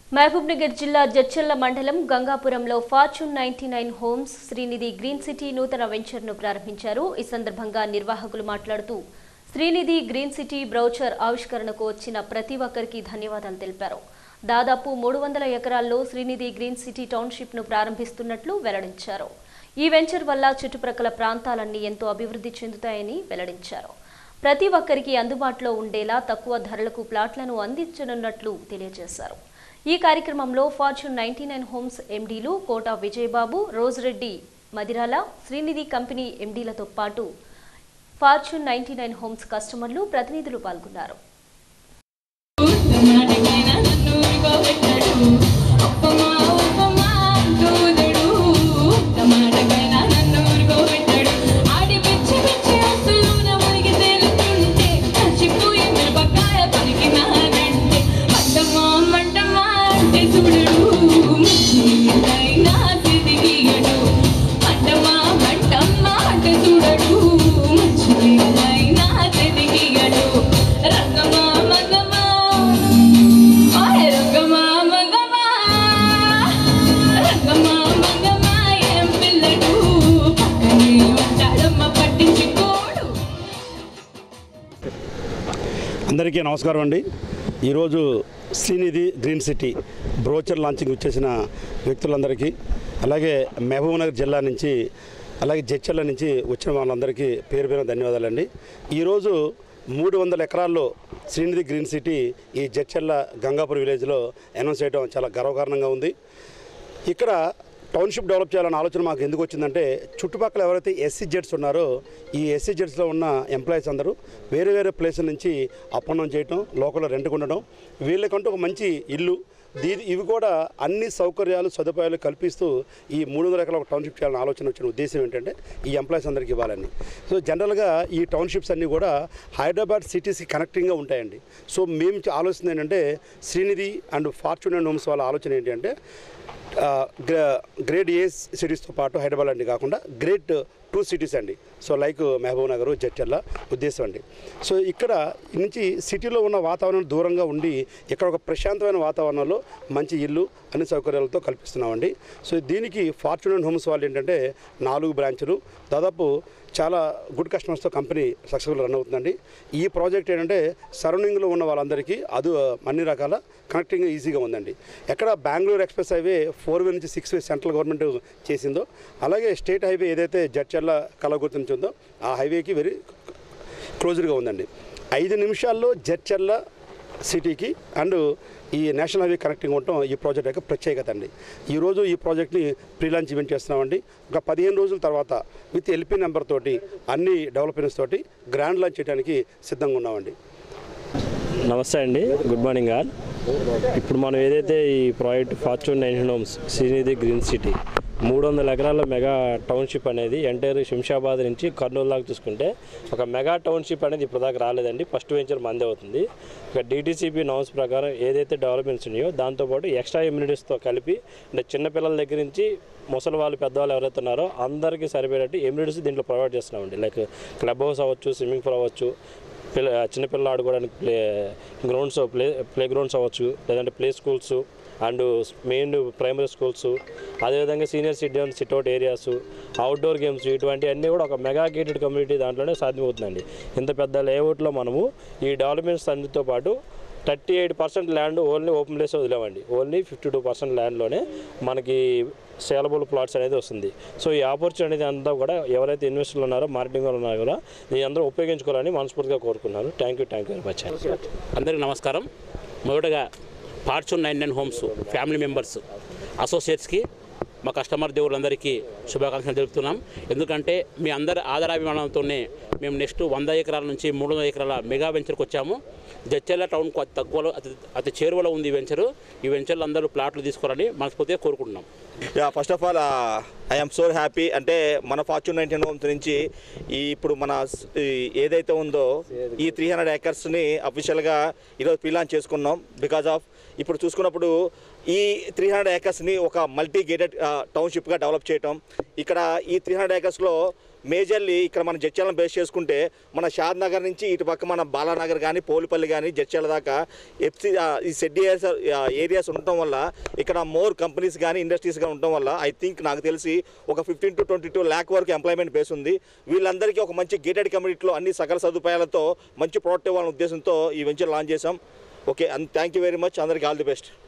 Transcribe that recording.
మహబూబ్నగర్ జిల్లా జడ్చర్ల మండలం గంగాపురంలో fortune ninety nine homes Srinidhi green city నూతన వెంచర్ను ప్రారంభించారు ఈ సందర్భంగా నిర్వాహకులు మాట్లాడుతూ శ్రీనిధి గ్రీన్ సిటీ బ్రౌచర్ ఆవిష్కరణకు వచ్చిన ప్రతి ఒక్కరికి ధన్యవాదాలు తెలిపారు దాదాపు మూడు వందల ఎకరాల్లో శ్రీనిధి గ్రీన్ సిటీ టౌన్షిప్ను ప్రారంభిస్తున్నట్లు వెల్లడించారు ఈ వెంచర్ వల్ల చుట్టుప్రక్కల ప్రాంతాలన్నీ ఎంతో అభివృద్ధి చెందుతాయని వెల్లడించారు ప్రతి ఒక్కరికి అందుబాటులో ఉండేలా తక్కువ ధరలకు ప్లాట్లను అందించనున్నట్లు తెలియజేశారు ఈ కార్యక్రమంలో ఫార్చ్యూన్ నైన్టీ నైన్ హోమ్స్ ఎండీలు కోట విజయబాబు రోజరెడ్డి మదిరాల శ్రీనిధి కంపెనీ ఎండీలతో పాటు ఫార్చ్యూన్ నైన్టీ నైన్ హోమ్స్ కస్టమర్లు ప్రతినిధులు పాల్గొన్నారు నాటకైనా నన్ను ఊరుకోబెట్టాడు అప్పమా ఉప్పమా దూదుడు టమాటకైనా నన్ను ఊరుకోబెట్టాడు ఆడి పిచ్చి పిచ్చి అసలు నా మునిగి తేలుతుంటే చచ్చిపోయి మిరపకాయ పలికినానంటే మంటమా మంటమా అంటే చూడడు ముచ్చినైనా సిదిగియడు మంటమా మంటమ్మా అంటే చూడడు ముచ్చినైనా సిదిగియడు రంగమా మంగమా ఓయ్ రంగమా మంగమా రంగమా మంగమా ఏం పిల్లడు పక్కనే ఉంటాడమ్మ పట్టించుకోడు అందరికీ నమస్కారం అండి ఈరోజు Srinidhi green city brochure launching వచ్చేసిన వ్యక్తులందరికీ అలాగే మహబూబ్నగర్ జిల్లా నుంచి అలాగే జడ్చర్ల నుంచి వచ్చిన వాళ్ళందరికీ పేరు పేరు ధన్యవాదాలండి ఈరోజు మూడు వందల ఎకరాల్లో శ్రీనిధి గ్రీన్ సిటీ ఈ జడ్చర్ల గంగాపూర్ విలేజ్లో అనౌన్స్ చేయడం చాలా గర్వకారణంగా ఉంది ఇక్కడ టౌన్షిప్ డెవలప్ చేయాలన్న ఆలోచన మాకు ఎందుకు వచ్చిందంటే చుట్టుపక్కల ఎవరైతే ఎస్సీ జెడ్స్ ఉన్నారో ఈ ఎస్సీ జెడ్స్లో ఉన్న ఎంప్లాయీస్ అందరూ వేరే వేరే ప్లేసుల నుంచి అప్ అండ్ డౌన్ చేయటం లోకల్లో రెంట్కి ఉండడం వీళ్ళకంటూ ఒక మంచి ఇల్లు దీ ఇవి కూడా అన్ని సౌకర్యాలు సదుపాయాలు కల్పిస్తూ ఈ మూడు వందల ఎకరాల ఒక టౌన్షిప్ చేయాలన్న ఆలోచన వచ్చిన ఉద్దేశం ఏంటంటే ఈ ఎంప్లాయీస్ అందరికీ ఇవ్వాలని సో జనరల్గా ఈ టౌన్షిప్స్ అన్నీ కూడా హైదరాబాద్ సిటీస్కి కనెక్టింగ్గా ఉంటాయండి సో మేము ఆలోచన ఏంటంటే Srinidhi and fortune and homes వాళ్ళ ఆలోచన ఏంటి అంటే ఆ, గ్ర- గ్రేడ్ ఏ సిటీస్తో పాటు హైదరాబాద్ అండి కాకుండా గ్రేట్ టూ సిటీస్ అండి సో లైక్ మహబూబ్ నగర్ జడ్చర్ల ఉద్దేశం అండి సో ఇక్కడ నుంచి సిటీలో ఉన్న వాతావరణం దూరంగా ఉండి ఇక్కడ ఒక ప్రశాంతమైన వాతావరణంలో మంచి ఇల్లు అన్ని సౌకర్యాలతో కల్పిస్తున్నామండి సో దీనికి ఫార్చ్యూన్ హోమ్స్ వాళ్ళు ఏంటంటే నాలుగు బ్రాంచులు దాదాపు చాలా గుడ్ కస్టమర్స్తో కంపెనీ సక్సెస్ఫుల్ రన్ అవుతుందండి ఈ ప్రాజెక్ట్ ఏంటంటే సరౌండింగ్లో ఉన్న వాళ్ళందరికీ అది అన్ని రకాల కనెక్టింగ్ ఈజీగా ఉందండి ఎక్కడ Bengaluru express highway four way నుంచి సిక్స్ వే సెంట్రల్ గవర్నమెంట్ చేసిందో అలాగే స్టేట్ హైవే ఏదైతే జడ్చర్ల కలగుర్తు నుంచి ఉందో ఆ హైవేకి వెరీ క్లోజ్డ్గా ఉందండి ఐదు నిమిషాల్లో జడ్చర్ల సిటీకి అండ్ ఈ నేషనల్ హైవే కనెక్టింగ్ ఉండటం ఈ ప్రాజెక్ట్ యొక్క ప్రత్యేకత అండి ఈరోజు ఈ ప్రాజెక్ట్ని ప్రీ లాంచ్ ఈవెంట్ చేస్తున్నామండి ఒక పదిహేను రోజుల తర్వాత విత్ ఎల్పీ నెంబర్ తోటి అన్ని డెవలప్మెంట్స్ తోటి గ్రాండ్ లాంచ్ చేయడానికి సిద్ధంగా ఉన్నామండి నమస్తే అండి గుడ్ మార్నింగ్ ఆల్ ఇప్పుడు మనం ఏదైతే ఈ project fortune nine homes Srinidhi green city మూడు వందల ఎకరాల మెగా టౌన్షిప్ అనేది ఎంటైర్ శంషాబాద్ నుంచి కర్నూలు దాకా చూసుకుంటే ఒక మెగా టౌన్షిప్ అనేది ఇప్పుడు దాకా రాలేదండి ఫస్ట్ వెంచర్ మందే అవుతుంది ఇక డిటీసీపీ నామ్స్ ప్రకారం ఏదైతే డెవలప్మెంట్స్ ఉన్నాయో దాంతోపాటు ఎక్స్ట్రా ఇమ్యూనిటీస్తో కలిపి అంటే చిన్నపిల్లల దగ్గర నుంచి ముసలి వాళ్ళు పెద్దవాళ్ళు ఎవరైతే ఉన్నారో అందరికీ సరిపోయేటట్టు ఇమ్యూనిటీస్ దీంట్లో ప్రొవైడ్ చేస్తున్నామండి లైక్ క్లబ్ హౌస్ అవ్వచ్చు స్విమ్మింగ్ పూల్ అవ్వచ్చు పిల్ల చిన్నపిల్లలు ఆడుకోవడానికి play grounds play play grounds అవ్వచ్చు లేదంటే play schools and main primary schools అదేవిధంగా senior citizen sit out areas outdoor games ఇటువంటివన్నీ కూడా ఒక మెగా గేటెడ్ కమ్యూనిటీ దాంట్లోనే సాధ్యమవుతుందండి ఇంత పెద్ద లేఅవుట్లో మనము ఈ డెవలప్మెంట్స్ అన్నిటితో పాటు thirty eight percent land only open place వదిలేమండి ఓన్లీ ఫిఫ్టీ టూ పర్సెంట్ ల్యాండ్లోనే మనకి సేలబుల్ ప్లాట్స్ అనేది వస్తుంది సో ఈ ఆపర్చునిటీ అంతా కూడా ఎవరైతే ఇన్వెస్టర్లు ఉన్నారో మార్కెటింగ్ వాళ్ళు ఉన్నారో కూడా దీని అందరూ ఉపయోగించుకోవాలని మనస్ఫూర్తిగా కోరుకున్నారు thank you thank you very much అందరికీ నమస్కారం మొదటగా fortune nine nine homes family members అసోసియేట్స్కి మా కస్టమర్ దేవుళ్ళందరికీ శుభాకాంక్షలు తెలుపుతున్నాం ఎందుకంటే మీ అందరి ఆదరాభిమానంతోనే మేము నెక్స్ట్ వంద ఎకరాల నుంచి మూడు వందల ఎకరాల మెగా వెంచర్కి వచ్చాము జడ్చర్ల టౌన్ కొ- తక్కువలో అతి అతి చేరువలో ఉంది ఈ వెంచరు ఈ వెంచర్లో అందరూ ప్లాట్లు తీసుకోవాలని మనస్ఫూర్తిగా కోరుకుంటున్నాం yeah first of all I am so happy అంటే మన ఫార్చ్యూన్ నైన్టీన్ హోమ్స్ నుంచి ఈ ఇప్పుడు మన స్- ఈ ఏదైతే ఉందో ఈ త్రీ హండ్రెడ్ ఏకర్స్ని అఫీషియల్గా ఈరోజు ప్రీలాంచ్ చేసుకున్నాం బికాజ్ ఆఫ్ ఇప్పుడు చూసుకున్నప్పుడు ఈ త్రీ హండ్రెడ్ ఏకర్స్ని ఒక మల్టీ గేటెడ్ టౌన్షిప్గా డెవలప్ చేయటం ఇక్కడ ఈ త్రీ హండ్రెడ్ ఏకర్స్లో మేజర్లీ ఇక్కడ మన జడ్చర్లను బేస్ చేసుకుంటే మన షాద్ నగర్ నుంచి ఇటు పక్క మన బాలానగర్ కానీ పోలిపల్లి కానీ జడ్చర్ల దాకా ఎఫ్సి ఈ సెడ్ ఏరియాస్ ఏరియాస్ ఉండటం వల్ల ఇక్కడ మోర్ కంపెనీస్ కానీ ఇండస్ట్రీస్ కానీ ఉండటం వల్ల ఐ థింక్ నాకు తెలిసి ఒక fifteen to twenty two lakh వరకు ఎంప్లాయ్మెంట్ బేస్ ఉంది వీళ్ళందరికీ ఒక మంచి గేటెడ్ కమ్యూనిటీలో అన్ని సకల సదుపాయాలతో మంచి ప్రోడక్ట్ ఇవ్వాలనే ఉద్దేశంతో ఈ వెంచర్ లాంచ్ చేశాం okay and thank you very much అందరికీ ఆల్ ది బెస్ట్